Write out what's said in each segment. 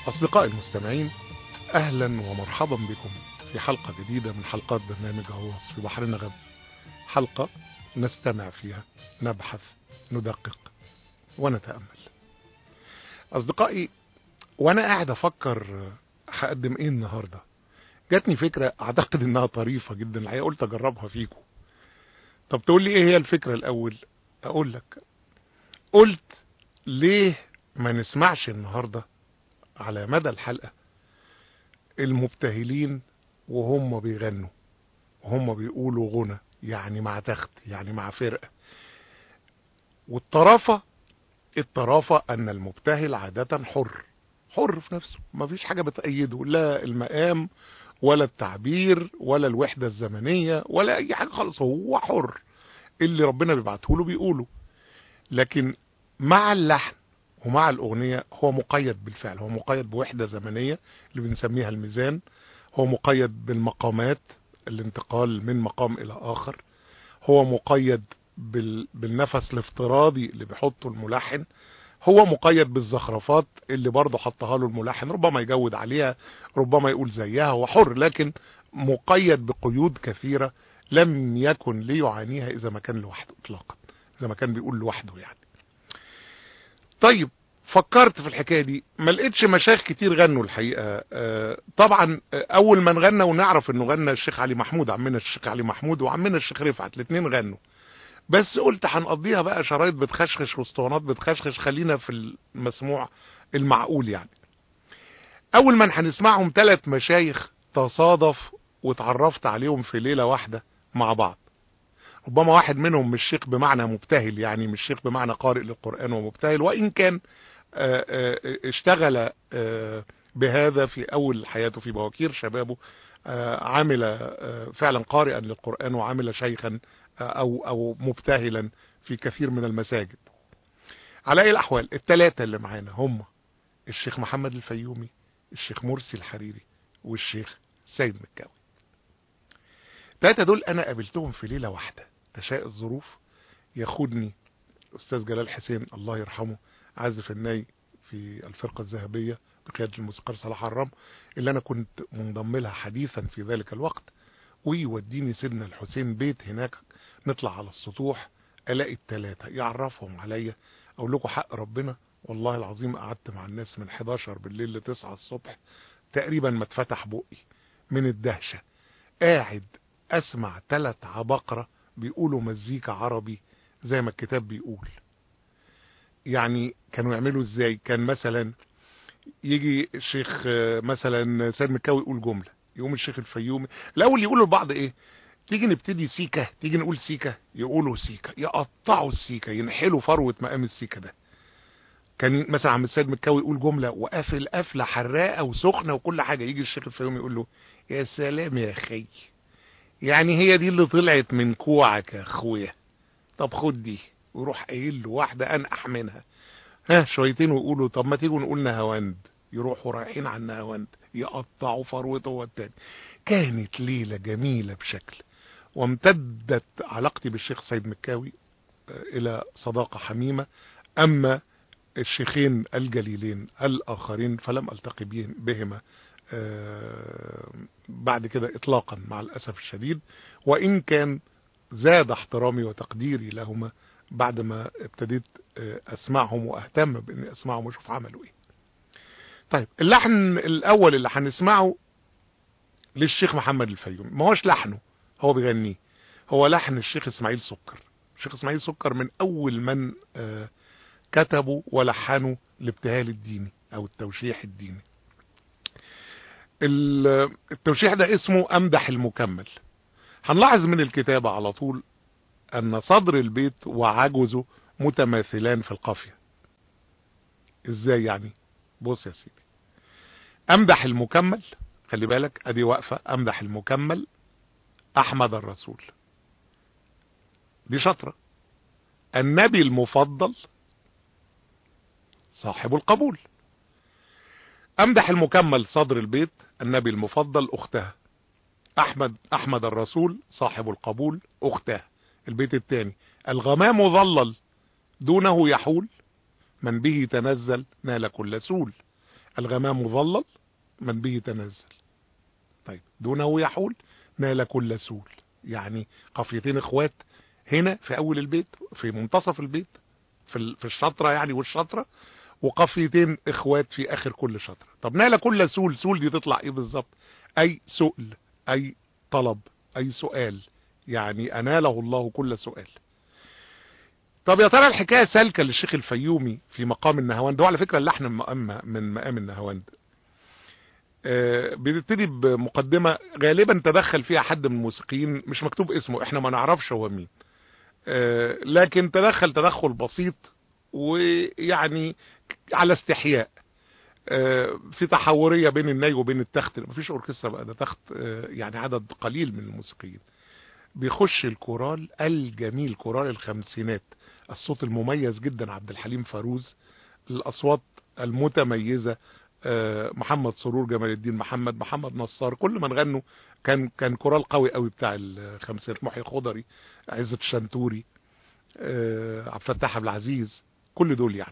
أصدقائي المستمعين أهلا ومرحبا بكم في حلقة جديدة من حلقات برنامج غواص في بحر النغم حلقة نستمع فيها نبحث ندقق ونتأمل أصدقائي وأنا قاعد أفكر هقدم إيه النهاردة جاتني فكرة أعتقد إنها طريفة جدا الحقيقة قلت أجربها فيكم طب تقول لي إيه هي الفكرة الأول أقول لك قلت ليه ما نسمعش النهاردة على مدى الحلقة المبتهلين وهم بيغنوا وهم بيقولوا غنى يعني مع تخت يعني مع فرقة والطرافة الطرافة ان المبتهل عادة حر حر في نفسه ما فيش حاجة بتأيده لا المقام ولا التعبير ولا الوحدة الزمنية ولا اي حاجة خالص هو حر اللي ربنا بيبعته له بيقوله لكن مع اللحن ومع الأغنية هو مقيد بالفعل هو مقيد بوحدة زمنية اللي بنسميها الميزان هو مقيد بالمقامات الانتقال من مقام إلى آخر هو مقيد بال... بالنفس الافتراضي اللي بيحطه الملحن هو مقيد بالزخرفات اللي برضه حطها له الملحن ربما يجود عليها ربما يقول زيها هو حر لكن مقيد بقيود كثيرة لم يكن ليعانيها إذا ما كان لوحده إطلاقا إذا ما كان بيقول لوحده يعني طيب فكرت في الحكايه دي ما لقيتش مشايخ كتير غنوا الحقيقه آه طبعا اول من غنى ونعرف انه غنى الشيخ علي محمود عمنا الشيخ علي محمود وعمنا الشيخ رفعت الاثنين غنوا بس قلت هنقضيها بقى شرايط بتخشخش واسطوانات بتخشخش خلينا في المسموع المعقول يعني اول من هنسمعهم ثلاث مشايخ تصادف واتعرفت عليهم في ليله واحده مع بعض ربما واحد منهم مش شيخ بمعنى مبتهل يعني مش شيخ بمعنى قارئ للقرآن ومبتهل وإن كان اشتغل بهذا في أول حياته في بواكير شبابه عمل فعلا قارئا للقرآن وعمل شيخا أو, أو مبتهلا في كثير من المساجد على أي الأحوال الثلاثة اللي معانا هم الشيخ محمد الفيومي الشيخ مرسي الحريري والشيخ سيد مكاوي الثلاثة دول أنا قابلتهم في ليلة واحدة تشاء الظروف ياخدني الأستاذ جلال حسين الله يرحمه عازف الناي في الفرقة الذهبية بقيادة الموسيقار صلاح الرم اللي أنا كنت منضم لها حديثا في ذلك الوقت ويوديني سيدنا الحسين بيت هناك نطلع على السطوح ألاقي الثلاثة يعرفهم عليا أقول لكم حق ربنا والله العظيم قعدت مع الناس من 11 بالليل ل 9 الصبح تقريبا ما اتفتح بقي من الدهشة قاعد اسمع ثلاث عباقرة بيقولوا مزيكا عربي زي ما الكتاب بيقول يعني كانوا يعملوا ازاي كان مثلا يجي الشيخ مثلا سيد مكاوي يقول جملة يقوم الشيخ الفيومي الاول يقولوا لبعض ايه تيجي نبتدي سيكة تيجي نقول سيكة يقولوا سيكة يقطعوا السيكة ينحلوا فروة مقام السيكة ده كان مثلا عم السيد مكاوي يقول جملة وقافل قفلة حراقة وسخنة وكل حاجة يجي الشيخ الفيومي يقول له يا سلام يا اخي يعني هي دي اللي طلعت من كوعك يا اخويا طب خد دي ويروح قايل له واحده انقح منها ها شويتين ويقولوا طب ما تيجوا نقول نهاوند يروحوا رايحين على النهاوند يقطعوا فروته هو التاني كانت ليله جميله بشكل وامتدت علاقتي بالشيخ سيد مكاوي الى صداقه حميمه اما الشيخين الجليلين الاخرين فلم التقي بهما بعد كده اطلاقا مع الاسف الشديد وان كان زاد احترامي وتقديري لهما بعد ما ابتديت اسمعهم واهتم باني اسمعهم واشوف عملوا ايه طيب اللحن الاول اللي هنسمعه للشيخ محمد الفيومي ما هوش لحنه هو بيغنيه هو لحن الشيخ اسماعيل سكر الشيخ اسماعيل سكر من اول من كتبوا ولحنوا الابتهال الديني او التوشيح الديني التوشيح ده اسمه امدح المكمل هنلاحظ من الكتابة على طول ان صدر البيت وعجزه متماثلان في القافية ازاي يعني بص يا سيدي امدح المكمل خلي بالك ادي واقفة امدح المكمل احمد الرسول دي شطرة النبي المفضل صاحب القبول امدح المكمل صدر البيت النبي المفضل اختها احمد احمد الرسول صاحب القبول اختها البيت الثاني الغمام ظلل دونه يحول من به تنزل نال كل سول الغمام مظلل من به تنزل طيب دونه يحول نال كل سول يعني قافيتين اخوات هنا في اول البيت في منتصف البيت في في الشطرة يعني والشطرة وقافيتين اخوات في اخر كل شطرة طب نال كل سول سول دي تطلع ايه بالظبط اي سؤل اي طلب اي سؤال يعني اناله الله كل سؤال طب يا ترى الحكاية سالكة للشيخ الفيومي في مقام النهواند وعلى فكرة اللحن من مقام النهواند آه بنبتدي بمقدمة غالبا تدخل فيها حد من الموسيقيين مش مكتوب اسمه احنا ما نعرفش هو مين آه لكن تدخل تدخل بسيط ويعني على استحياء آه في تحورية بين الناي وبين التخت مفيش اوركسترا بقى ده تخت يعني عدد قليل من الموسيقيين بيخش الكورال الجميل كورال الخمسينات الصوت المميز جدا عبد الحليم فاروز الاصوات المتميزة محمد سرور جمال الدين محمد محمد نصار كل من غنوا كان كان كورال قوي قوي بتاع الخمسينات محي خضري عزت الشنتوري عبد الفتاح عبد العزيز كل دول يعني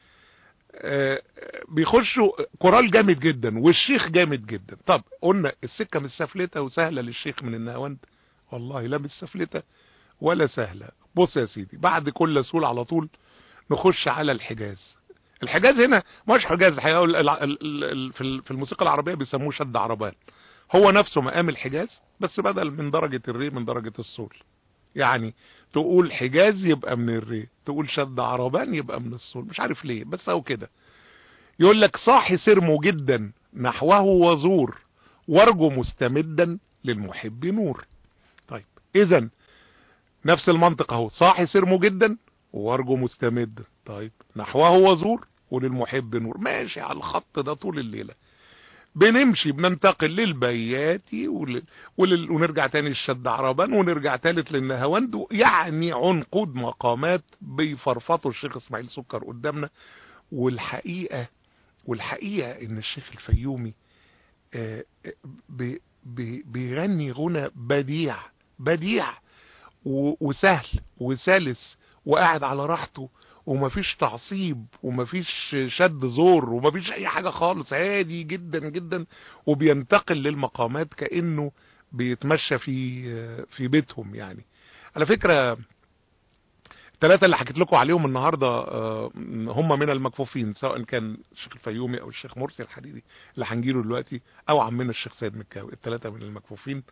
بيخشوا كورال جامد جدا والشيخ جامد جدا طب قلنا السكه مش سفلته وسهله للشيخ من النهاوند والله لا مش سفلته ولا سهله بص يا سيدي بعد كل سول على طول نخش على الحجاز الحجاز هنا مش حجاز في الموسيقى العربية بيسموه شد عربان هو نفسه مقام الحجاز بس بدل من درجة الري من درجة الصول يعني تقول حجاز يبقى من الري تقول شد عربان يبقى من الصول مش عارف ليه بس او كده يقول لك صاحي سرمه جدا نحوه وزور وارجو مستمدا للمحب نور طيب اذا نفس المنطق اهو صاحي سرمه جدا وارجو مستمد طيب نحوه وزور وللمحب نور ماشي على الخط ده طول الليلة بنمشي بننتقل للبياتي ولل... ولل... ونرجع تاني الشد عربان ونرجع تالت للنهواند يعني عنقود مقامات بيفرفطوا الشيخ اسماعيل سكر قدامنا والحقيقة والحقيقة ان الشيخ الفيومي آه بي... بي... بيغني غنى بديع بديع و... وسهل وسلس وقاعد على راحته ومفيش تعصيب ومفيش شد زور ومفيش اي حاجة خالص هادي جدا جدا وبينتقل للمقامات كأنه بيتمشى في في بيتهم يعني على فكرة الثلاثة اللي حكيت لكم عليهم النهاردة هم من المكفوفين سواء كان الشيخ الفيومي او الشيخ مرسي الحديدي اللي هنجيله دلوقتي او عمنا الشيخ سيد مكاوي الثلاثة من المكفوفين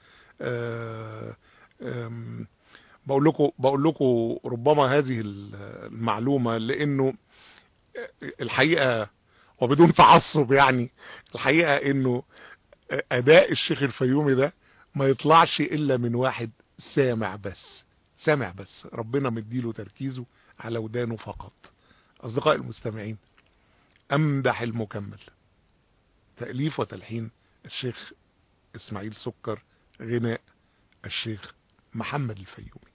بقول لكم بقول لكم ربما هذه المعلومة لانه الحقيقة وبدون تعصب يعني الحقيقة انه اداء الشيخ الفيومي ده ما يطلعش الا من واحد سامع بس سامع بس ربنا مديله تركيزه على ودانه فقط اصدقائي المستمعين امدح المكمل تأليف وتلحين الشيخ اسماعيل سكر غناء الشيخ محمد الفيومي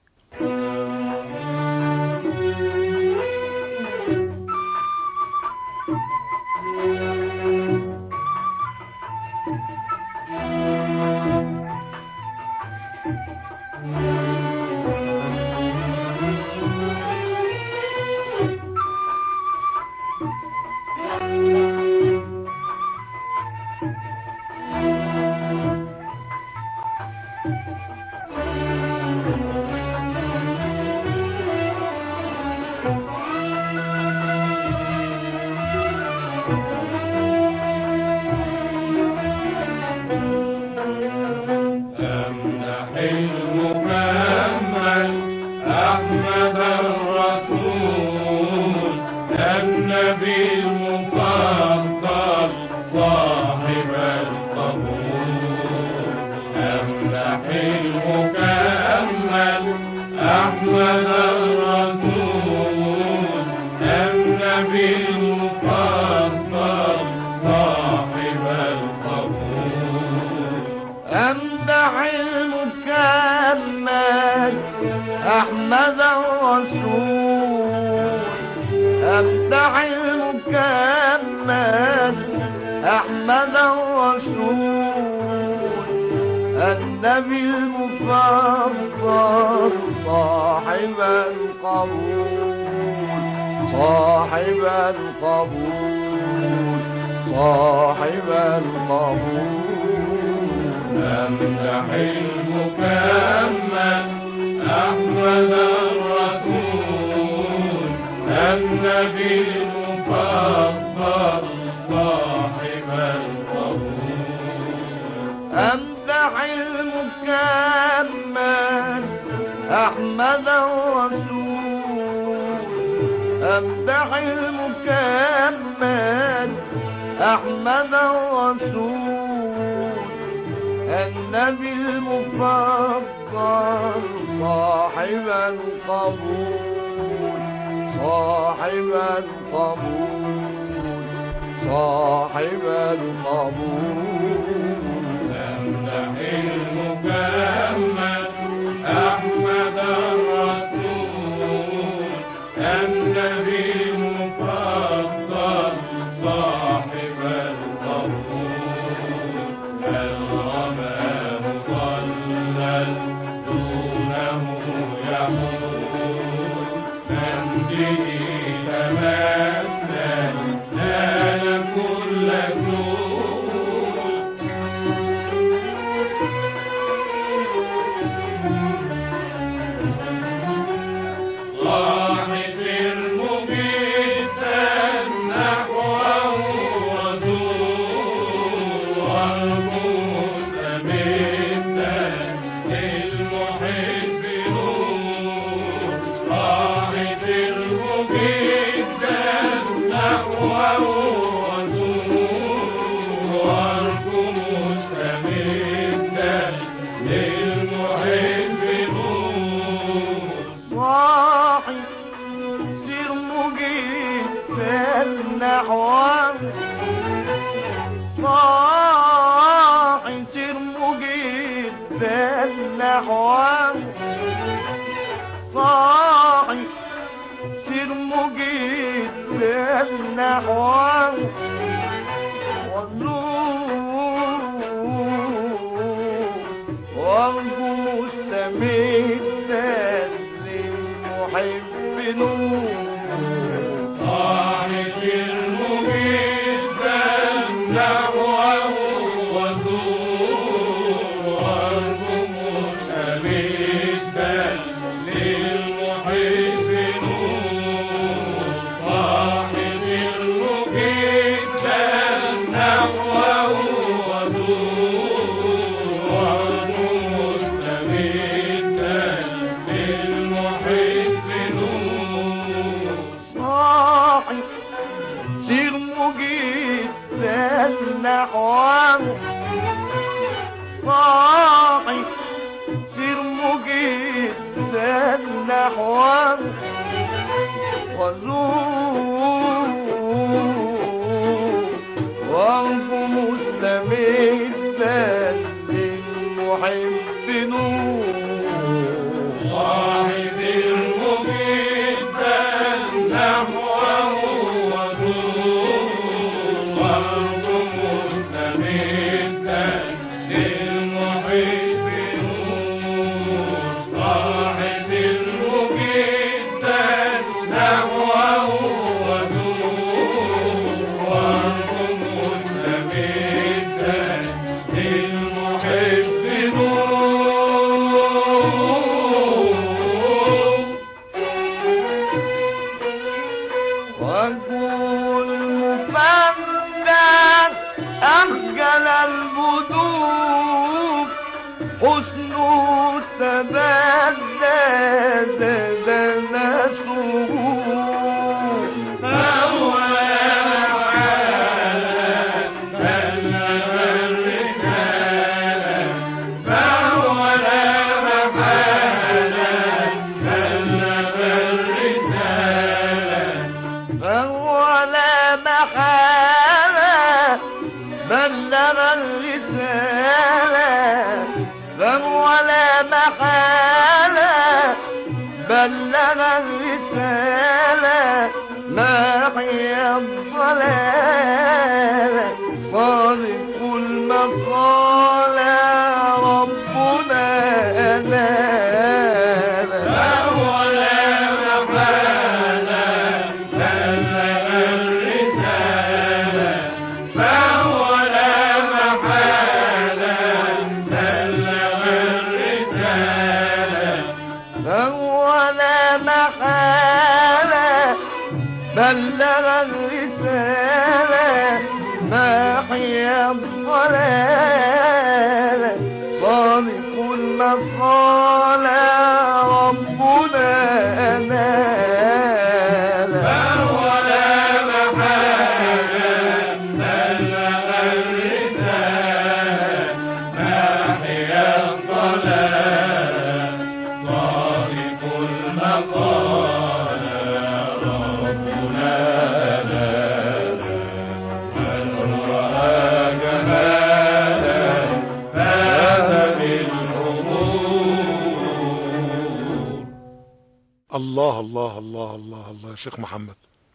صاحب القبول أمدح المكمل أحمد الرسول النبي المفضل صاحب القبول أمدح المكمل أحمد الرسول أمدح المكمل أحمد الرسول النبي المفضل صاحب القبول صاحب القبول صاحب القبول أمدح المكمل أحمد الرسول النبي المفضل صاحب القبول الغمام ضلل دونه يحول من به تمثل نال كل ذنوب صاحب المبيت نحوه وزور والموت مدا للمحب نور صاحب المبيت نحوه وزور والموت مدا للمحب نور صاحي سير مجيب النحوان صاحي سير مجيب النحوان صاحي سير مجيب النحوان والنور وارجو مستمدا للمحب نور صاحب المجيد نحوه وزور والجمهور أمدا للمحب نور صاحب المجيد نحوه وزور والجمهور أمدا للمحب نور صاحي سير مجيد النحوان صاحي سير مجيد النحوان وزور وارجو مستمدا للمحب نور صاحب المجيد نحوه وزور وارجو مستمدا للمحب نور صاحب المجيد نحوه وزور وارجو مستمدا للمحب نور وكل مفندر أخجل البدوك حسنه تبدد نسوه فهو حالا بلغ الرسالة فهو لا محالة بلغ الرسالة فهو لا محالة بلغ الرسالة فهو لا محالة بلغ الرسالة ما هي الضلالة صادق المقالة ربنا أنال فهو لا محالة بلغ الرسالة الرسالة ناحية الضلالة صادق المقال ربنا نالا فهو لا محالة بلغ الرسالة ناحية الضلال صادق المقال ربنا نادى من رأى جمالا فاز بالأمور الله الله الله الله الله يا شيخ محمد